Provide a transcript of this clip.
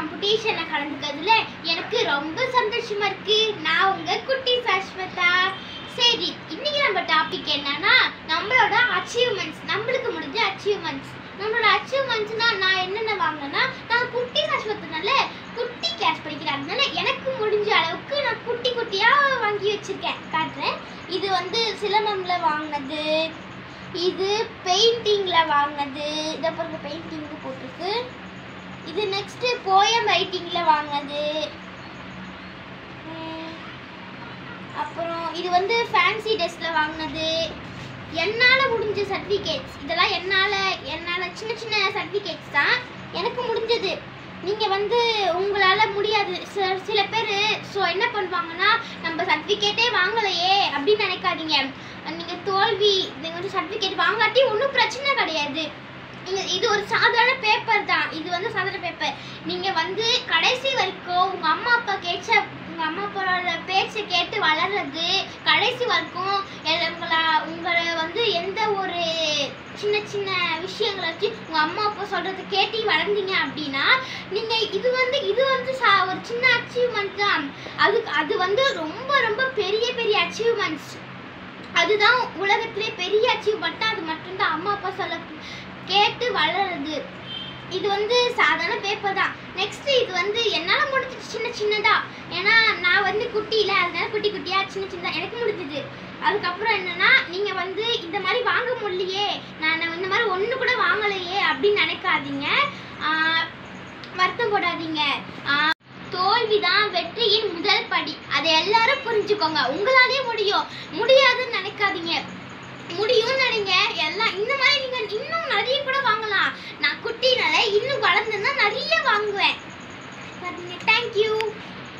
காம்படிஷன்ல கலந்துக்கிறதுல எனக்கு ரொம்ப சந்தோஷமா இருக்கு நான் உங்க குட்டி சாஸ்வதா சரி இன்னைக்கு நம்ம டாபிக் என்னன்னா நம்மளோட அச்சீவ்மெண்ட்ஸ் நம்மளுக்கு முடிஞ்ச அச்சீவ்மெண்ட்ஸ் நம்மளோட அச்சீவ்மெண்ட்ஸ்னா நான் என்னென்ன வாங்கினேன்னா நான் குட்டி சாஸ்வதனால குட்டி கிளாஸ் படிக்கிறேன் அதனால எனக்கு முடிஞ்ச அளவுக்கு நான் குட்டி குட்டியா வாங்கி வச்சிருக்கேன் காட்டுறேன் இது வந்து சிலம்பம்ல வாங்கினது இது பெயிண்டிங்ல வாங்கினது இதை பாருங்க பெயிண்டிங் போட்டிருக்கு இது நெக்ஸ்ட் போயம் ரைட்டிங்ல வாங்கினது உம், அப்புறம் இது வந்து ஃபேன்சி ட்ரெஸ்ல வாங்கினது என்னால் முடிஞ்ச சர்டிஃபிகேட்ஸ் இதெல்லாம் என்னால் என்னால் சின்ன சின்ன சர்டிஃபிகேட்ஸ் தான் எனக்கு முடிஞ்சது நீங்கள் வந்து உங்களால் முடியாது சில சில பேர் ஸோ என்ன பண்ணுவாங்கன்னா நம்ம சர்டிஃபிகேட்டே வாங்கலையே அப்படின்னு நினைக்காதீங்க நீங்கள் தோல்வி நீங்கள் வந்து சர்டிஃபிகேட் வாங்காட்டி ஒன்றும் பிரச்சனை கிடையாது நீங்கள் இது ஒரு சாதாரண பேப்பர் தான் இது வந்து சாதாரண பேப்பர் நீங்கள் வந்து கடைசி வரைக்கும் உங்கள் அம்மா அப்பா கேட்ச உங்கள் அம்மா அப்பாவோட பேச்சை கேட்டு வளர்றது கடைசி வரைக்கும் எல்ல- உங்களா உங்களை வந்து எந்த ஒரு சின்ன சின்ன விஷயங்களை வச்சு உங்கள் அம்மா அப்பா சொல்கிறத கேட்டு வளர்ந்தீங்க அப்படின்னா நீங்கள் இது வந்து இது வந்து சா ஒரு சின்ன அச்சீவ்மெண்ட் தான் அதுக்கு அது வந்து ரொம்ப ரொம்ப பெரிய பெரிய அச்சீவ்மெண்ட்ஸ் அதுதான் உலகத்திலே பெரிய அச்சீவ்மெண்ட் அது மட்டும்தான் அம்மா அப்பா சொல்ல கேட்டு வளருது இது வந்து சாதாரண பேப்பர் தான் நெக்ஸ்ட் இது வந்து என்னால் முடிஞ்சிச்சு சின்ன சின்னதா ஏன்னா நான் வந்து குட்டியில அதனால குட்டி குட்டியா சின்ன சின்னதா எனக்கு முடிஞ்சது அதுக்கப்புறம் என்னன்னா நீங்க வந்து இந்த மாதிரி வாங்க முடியலையே நான் இந்த மாதிரி ஒன்று கூட வாங்கலையே அப்படின்னு நினைக்காதீங்க ஆஹ் வருத்தப்படாதீங்க ஆஹ் தோல்விதான் வெற்றியின் முதல் படி அதை எல்லாரும் புரிஞ்சுக்கோங்க உங்களாலே முடியும் முடியாதுன்னு நினைக்காதீங்க முடியும்னு நினைங்க எல்லாம் இந்த மாதிரி நீங்க இன்னும் நிறைய கூட வாங்கலாம் நான் குட்டினால இன்னும் வளர்ந்தேன்னா நிறைய வாங்குவேன் பாத்தீங்க தேங்க்யூ